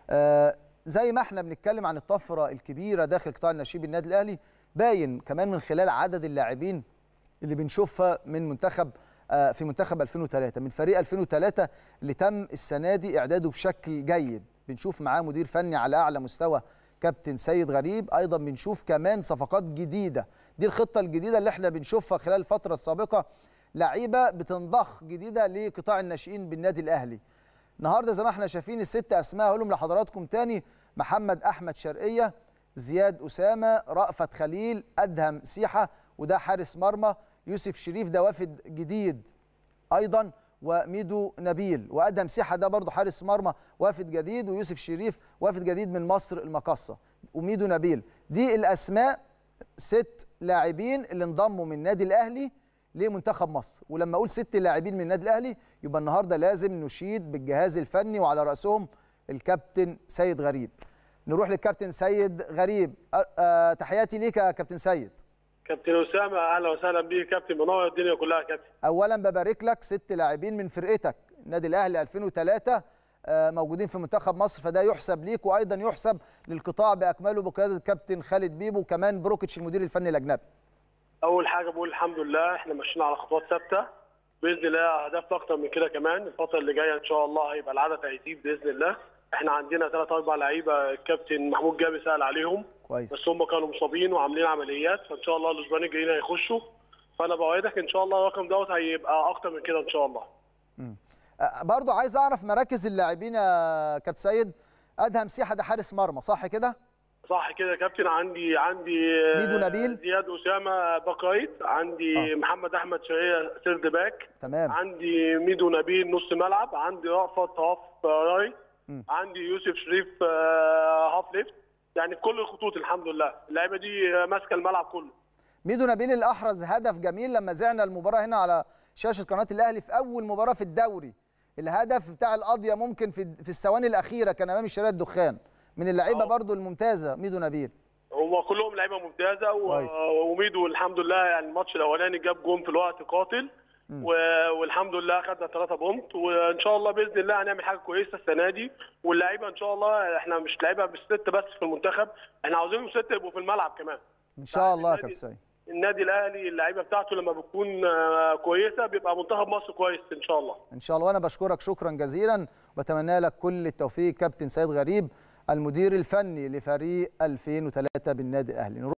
آه زي ما احنا بنتكلم عن الطفره الكبيره داخل قطاع الناشئين بالنادي الاهلي باين كمان من خلال عدد اللاعبين اللي بنشوفها من منتخب آه في منتخب 2003 من فريق 2003 اللي تم السنه دي اعداده بشكل جيد بنشوف معاه مدير فني على اعلى مستوى كابتن سيد غريب ايضا بنشوف كمان صفقات جديده دي الخطه الجديده اللي احنا بنشوفها خلال الفتره السابقه لعيبه بتنضخ جديده لقطاع الناشئين بالنادي الاهلي النهارده زي ما احنا شايفين الست اسماء هقولهم لحضراتكم تاني محمد احمد شرقيه زياد اسامه رأفت خليل ادهم سيحه وده حارس مرمى يوسف شريف ده وافد جديد ايضا وميدو نبيل وادهم سيحه ده برضه حارس مرمى وافد جديد ويوسف شريف وافد جديد من مصر المقصه وميدو نبيل دي الاسماء ست لاعبين اللي انضموا من النادي الاهلي لمنتخب مصر ولما اقول ست لاعبين من النادي الاهلي يبقى النهارده لازم نشيد بالجهاز الفني وعلى راسهم الكابتن سيد غريب نروح للكابتن سيد غريب أه أه تحياتي ليك يا كابتن سيد كابتن اسامه اهلا وسهلا بيك كابتن منور الدنيا كلها يا كابتن اولا ببارك لك ست لاعبين من فرقتك النادي الاهلي 2003 موجودين في منتخب مصر فده يحسب ليك وايضا يحسب للقطاع باكمله بقياده الكابتن خالد بيبو وكمان بروكيتش المدير الفني الاجنبي اول حاجه بقول الحمد لله احنا ماشيين على خطوات ثابته باذن الله اهداف اكتر من كده كمان الفتره اللي جايه ان شاء الله هيبقى العدد هيزيد باذن الله احنا عندنا ثلاث اربع لعيبه الكابتن محمود جابي سال عليهم كويس بس هم كانوا مصابين وعاملين عمليات فان شاء الله الاسبوعين الجايين هيخشوا فانا بوعدك ان شاء الله الرقم دوت هيبقى اكتر من كده ان شاء الله امم برضو عايز اعرف مراكز اللاعبين يا كابتن سيد ادهم سيحه ده حارس مرمى صح كده صح كده يا كابتن عندي عندي ميدو نبيل زياد اسامه باك رايت عندي آه. محمد احمد شهيه سيرد باك تمام عندي ميدو نبيل نص ملعب عندي رأفت هاف رايت عندي يوسف شريف هاف ليفت يعني في كل الخطوط الحمد لله اللعيبه دي ماسكه الملعب كله ميدو نبيل اللي احرز هدف جميل لما زعنا المباراه هنا على شاشه قناه الاهلي في اول مباراه في الدوري الهدف بتاع القضيه ممكن في في الثواني الاخيره كان امام الشارع الدخان من اللعيبه برضو الممتازه ميدو نبيل هو كلهم لعيبه ممتازه و... وميدو الحمد لله يعني الماتش الاولاني جاب جون في الوقت قاتل و... والحمد لله خدنا ثلاثة بونت وان شاء الله باذن الله هنعمل حاجه كويسه السنه دي واللعيبه ان شاء الله احنا مش لعيبه مش ست بس في المنتخب احنا عاوزينهم ست يبقوا في الملعب كمان ان شاء الله يا كابتن سيد النادي الاهلي اللعيبه بتاعته لما بتكون كويسه بيبقى منتخب مصر كويس ان شاء الله ان شاء الله وانا بشكرك شكرا جزيلا وبتمنى لك كل التوفيق كابتن سيد غريب المدير الفني لفريق 2003 بالنادي الاهلي